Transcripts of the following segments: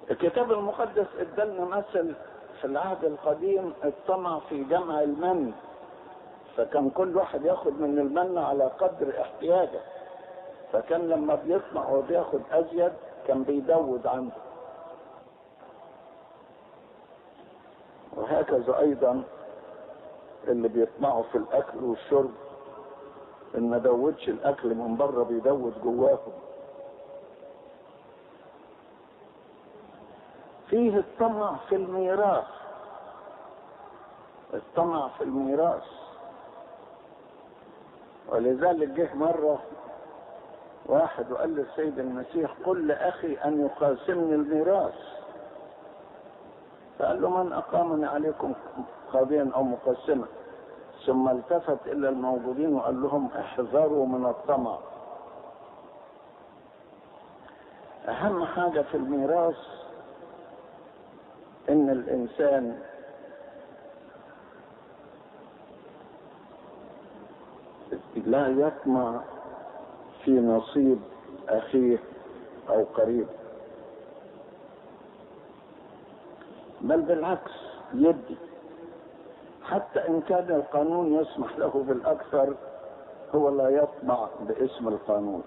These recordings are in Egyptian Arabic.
الكتاب المقدس ادالنا مثل في العهد القديم الطمع في جمع المن فكان كل واحد ياخد من المن على قدر احتياجه فكان لما بيطمع وبياخد ازيد كان بيدود عنده وهكذا ايضا اللي بيطمعوا في الاكل والشرب ان ما دودش الاكل من بره بيدود جواهم فيه الطمع في الميراث الطمع في الميراث ولذلك جه مرة واحد وقال للسيد المسيح قل لأخي أن يقاسمني الميراث فقال له من أقامني عليكم قاضيا أو مقسما ثم التفت إلى الموجودين وقال لهم احذروا من الطمع أهم حاجة في الميراث إن الإنسان لا يطمع في نصيب أخيه أو قريب بل بالعكس يدي حتى إن كان القانون يسمح له بالأكثر هو لا يطمع باسم القانون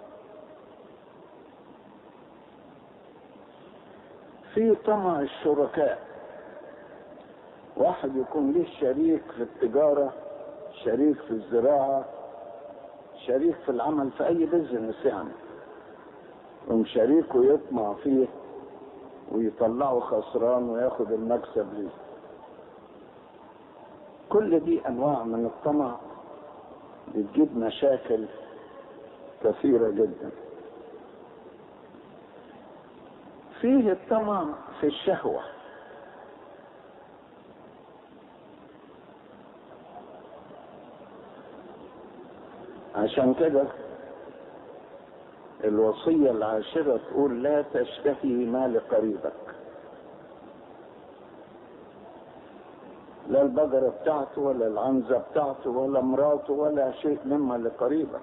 في طمع الشركاء واحد يكون له شريك في التجارة شريك في الزراعة شريك في العمل في أي بزنس يعني يقوم شريكه يطمع فيه ويطلعه خسران وياخد المكسب ليه كل دي أنواع من الطمع بتجيب مشاكل كثيرة جدا فيه الطمع في الشهوة عشان كده الوصية العاشرة تقول لا تشتهي مال قريبك لا البقرة بتاعته ولا العنزة بتاعته ولا مراته ولا شيء مما لقريبك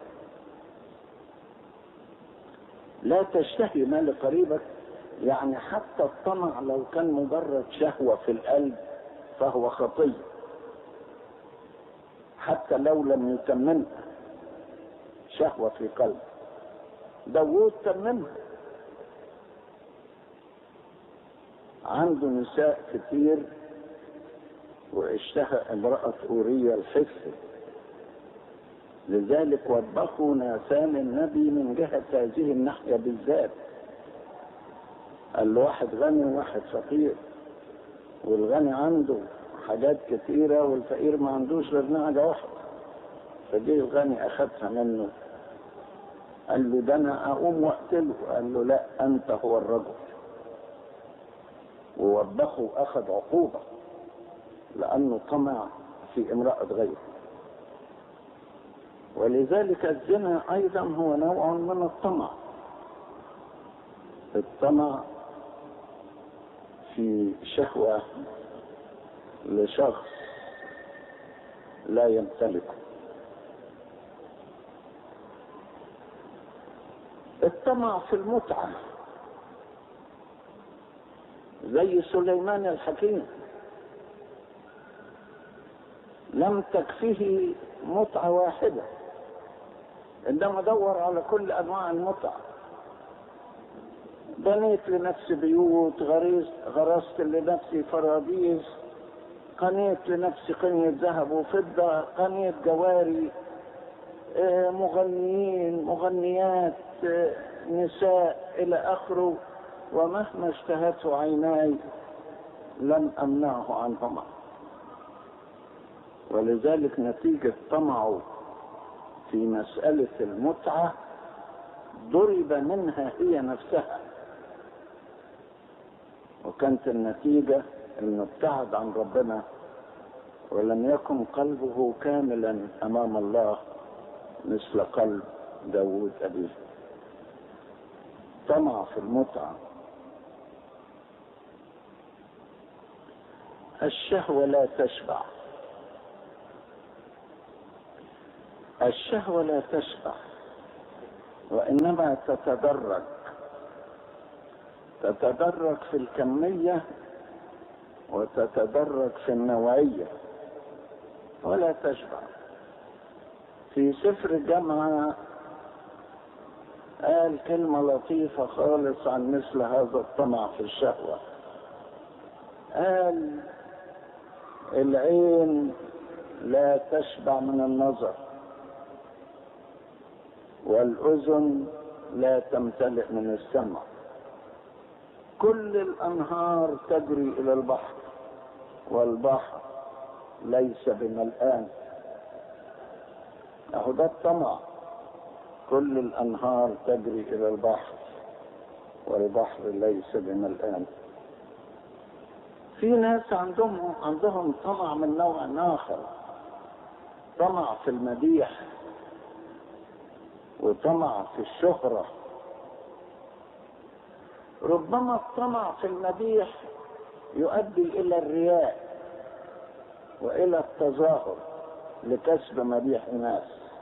لا تشتهي مال قريبك يعني حتى الطمع لو كان مجرد شهوة في القلب فهو خطية حتى لو لم يتممها شهوة في قلب داوود تممها عنده نساء كتير واشتهى امرأة أورية الحفظ لذلك وبخوا ناسان النبي من جهة هذه الناحية بالذات قال له واحد غني وواحد فقير والغني عنده حاجات كتيرة والفقير ما عندوش غير نعجة واحدة فجه الغني أخذها منه قال له ده أنا أقوم وأقتله قال له لا أنت هو الرجل ووبخه أخذ عقوبة لأنه طمع في امرأة غيره ولذلك الزنا أيضا هو نوع من الطمع الطمع في شهوة لشخص لا يمتلكه الطمع في المتعة زي سليمان الحكيم لم تكفيه متعة واحدة عندما دور على كل أنواع المتعة بنيت لنفسي بيوت غريز غرست لنفسي فراديس قنيت لنفسي قنية ذهب وفضة قنية جواري مغنيين مغنيات نساء إلى آخره ومهما اشتهته عيناي لم أمنعه عنهما ولذلك نتيجة طمعه في مسألة المتعة ضرب منها هي نفسها وكانت النتيجة انه ابتعد عن ربنا ولم يكن قلبه كاملا امام الله مثل قلب داود ابيه طمع في المتعة الشهوة لا تشبع الشهوة لا تشبع وإنما تتدرج تتدرج في الكمية وتتدرج في النوعية ولا تشبع في سفر الجامعة قال كلمة لطيفة خالص عن مثل هذا الطمع في الشهوة قال العين لا تشبع من النظر والأذن لا تمتلئ من السمع كل الأنهار تجري إلى البحر والبحر ليس بملآن أهو ده الطمع كل الأنهار تجري إلى البحر والبحر ليس بملآن في ناس عندهم عندهم طمع من نوع آخر طمع في المديح وطمع في الشهرة ربما الطمع في المديح يؤدي إلى الرياء وإلى التظاهر لكسب مديح الناس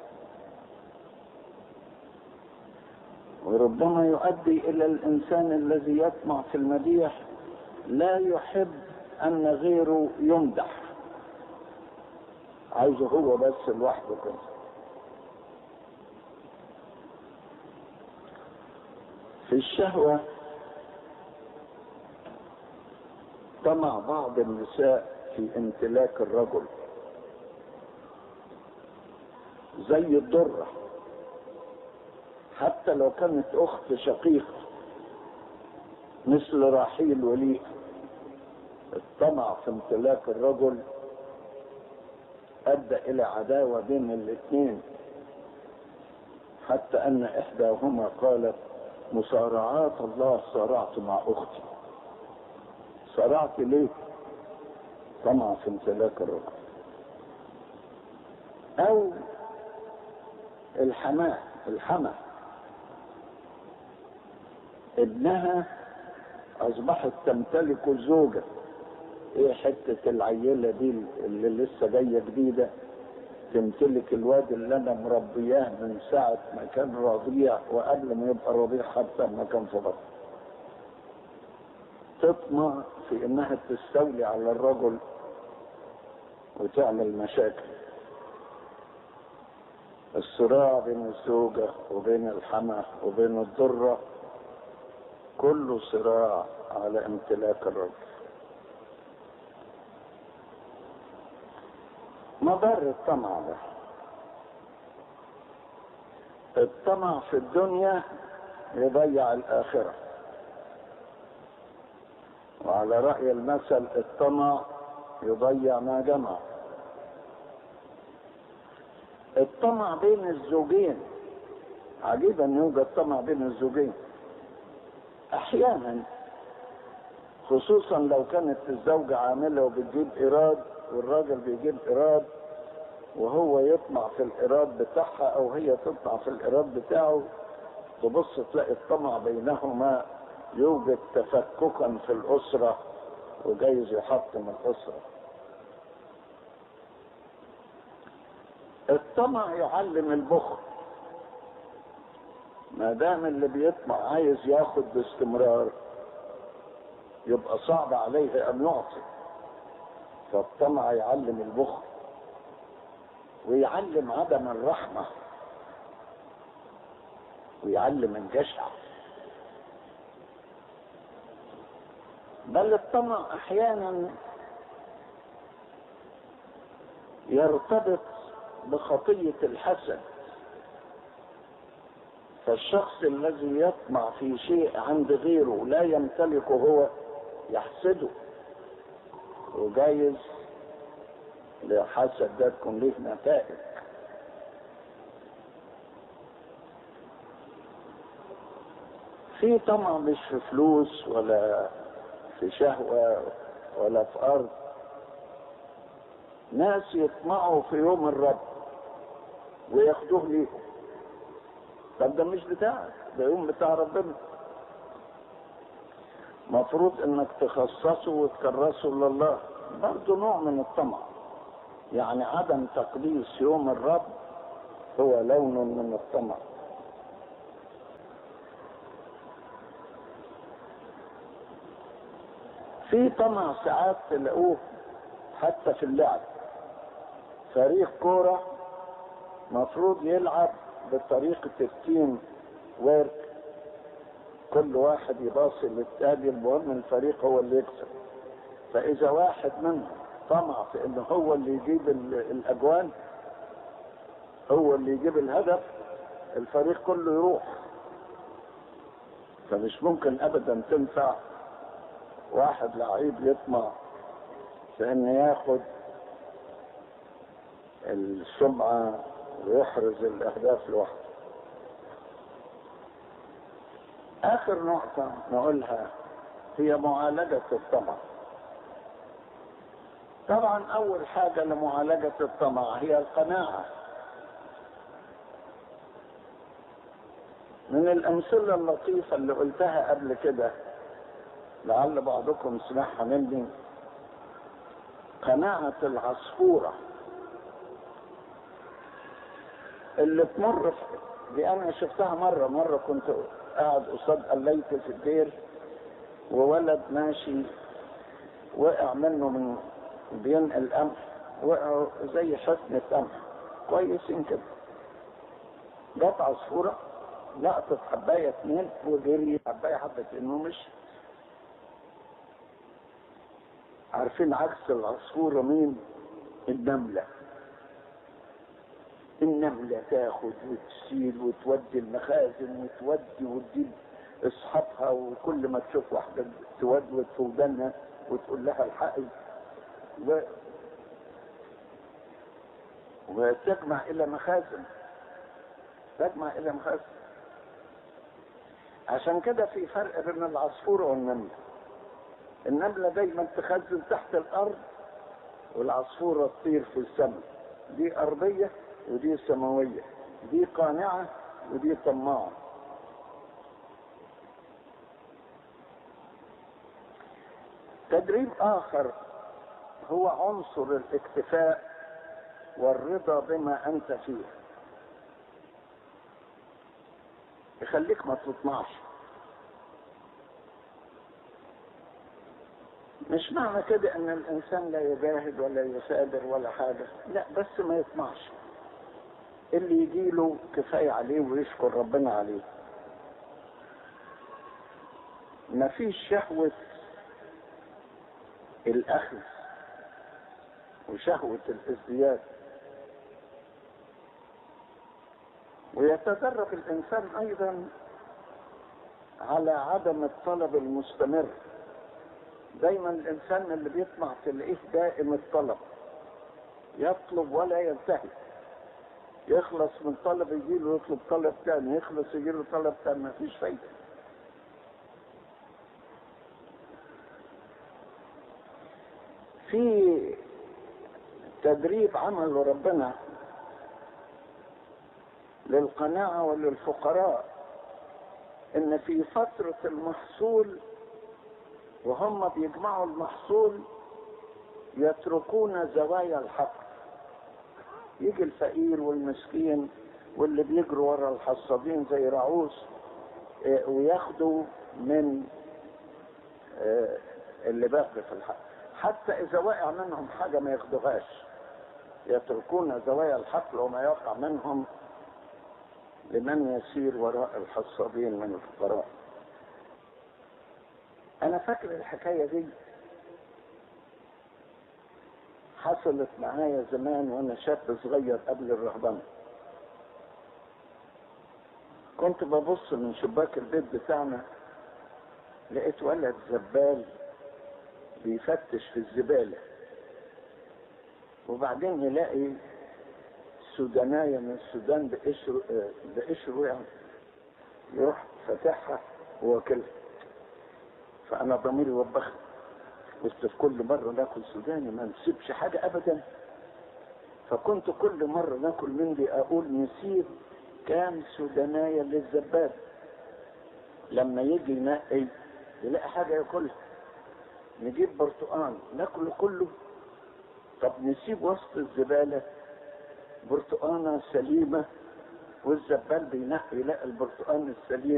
وربما يؤدي إلى الإنسان الذي يطمع في المديح لا يحب أن غيره يمدح عايزه هو بس لوحده كده في الشهوة طمع بعض النساء في امتلاك الرجل زي الضرة حتى لو كانت أخت شقيقة مثل راحيل وليء الطمع في امتلاك الرجل أدى إلى عداوة بين الاثنين حتى أن إحداهما قالت مصارعات الله صارعت مع أختي صارعت ليه؟ طمع في امتلاك الرجل أو الحماة الحمى ابنها أصبحت تمتلك الزوجة ايه حتة العيلة دي اللي لسه جاية جديدة تمتلك الواد اللي انا مربياه من ساعة ما كان رضيع وقبل ما يبقى رضيع حتى ما كان في بطن تطمع في انها تستولي على الرجل وتعمل مشاكل الصراع بين الزوجة وبين الحمى وبين الضرة كله صراع على امتلاك الرجل مضر الطمع ده الطمع في الدنيا يضيع الآخرة وعلى رأي المثل الطمع يضيع ما جمع الطمع بين الزوجين عجيب ان يوجد طمع بين الزوجين احيانا خصوصا لو كانت الزوجة عاملة وبتجيب ايراد والراجل بيجيب ايراد وهو يطمع في الايراد بتاعها او هي تطمع في الايراد بتاعه تبص تلاقي الطمع بينهما يوجد تفككا في الاسره وجايز يحطم الاسره الطمع يعلم البخل ما دام اللي بيطمع عايز ياخد باستمرار يبقى صعب عليه ان يعطي فالطمع يعلم البخل ويعلم عدم الرحمة ويعلم الجشع بل الطمع احيانا يرتبط بخطية الحسد فالشخص الذي يطمع في شيء عند غيره لا يمتلكه هو يحسده وجايز لحسد ده تكون ليه نتائج في طمع مش في فلوس ولا في شهوة ولا في أرض ناس يطمعوا في يوم الرب وياخدوه ليهم طب ده مش بتاعك ده يوم بتاع ربنا مفروض انك تخصصه وتكرسه لله برضه نوع من الطمع يعني عدم تقديس يوم الرب هو لون من الطمع في طمع ساعات تلاقوه حتى في اللعب فريق كورة مفروض يلعب بطريقة التيم ويرك كل واحد يباصي للتاني المهم الفريق هو اللي يكسب فإذا واحد منهم طمع في إنه هو اللي يجيب الأجوان هو اللي يجيب الهدف الفريق كله يروح فمش ممكن ابدا تنفع واحد لعيب يطمع في انه ياخد السمعة ويحرز الاهداف لوحده اخر نقطة نقولها هي معالجة الطمع طبعا اول حاجة لمعالجة الطمع هي القناعة من الأمثلة اللطيفة اللي قلتها قبل كده لعل بعضكم سمعها مني قناعة العصفورة اللي تمر في دي أنا شفتها مرة مرة كنت قاعد قصاد قليت في الدير وولد ماشي وقع منه من بينقل قمح وقعوا زي حسنة قمح كويسين كده جت عصفورة لقطت حباية اتنين وجري حباية حبة انه مش عارفين عكس العصفورة مين النملة النملة تاخد وتشيل وتودي المخازن وتودي وتجيب اصحابها وكل ما تشوف واحدة تودود في ودانها وتقول لها الحقي و... وتجمع الى مخازن تجمع الى مخازن عشان كده في فرق بين العصفورة والنملة النملة دايما تخزن تحت الأرض والعصفورة تطير في السماء دي أرضية ودي سماوية دي قانعة ودي طماعة تدريب آخر هو عنصر الاكتفاء والرضا بما أنت فيه يخليك ما تطمعش مش معنى كده ان الانسان لا يجاهد ولا يثابر ولا حاجة لا بس ما يطمعش اللي يجيله كفاية عليه ويشكر ربنا عليه ما فيش شهوة الاخذ وشهوة الازدياد ويتدرب الانسان ايضا على عدم الطلب المستمر دايما الانسان اللي بيطمع تلاقيه دائم الطلب يطلب ولا ينتهي يخلص من طلب يجيله يطلب طلب تاني يخلص يجيله طلب تاني مفيش فايدة في تدريب عمله ربنا للقناعة وللفقراء ان في فترة المحصول وهم بيجمعوا المحصول يتركون زوايا الحق يجي الفقير والمسكين واللي بيجروا ورا الحصادين زي رعوس وياخدوا من اللي باقي في الحق حتى اذا وقع منهم حاجه ما ياخدوهاش يتركون زوايا الحقل وما يقع منهم لمن يسير وراء الحصادين من الفقراء انا فاكر الحكاية دي حصلت معايا زمان وانا شاب صغير قبل الرهبنة كنت ببص من شباك البيت بتاعنا لقيت ولد زبال بيفتش في الزبالة وبعدين يلاقي سودانية من السودان بقشر بقشر يعني يروح فاتحها وواكلها فانا ضميري وبخت قلت في كل مره ناكل سوداني ما نسيبش حاجه ابدا فكنت كل مره ناكل من دي اقول نسيب كام سودانايه للزبال لما يجي ينقي يلاقي حاجه ياكلها نجيب برتقان ناكله كله طب نسيب وسط الزباله برتقانه سليمه والزبال بينقي يلاقي البرتقان السليم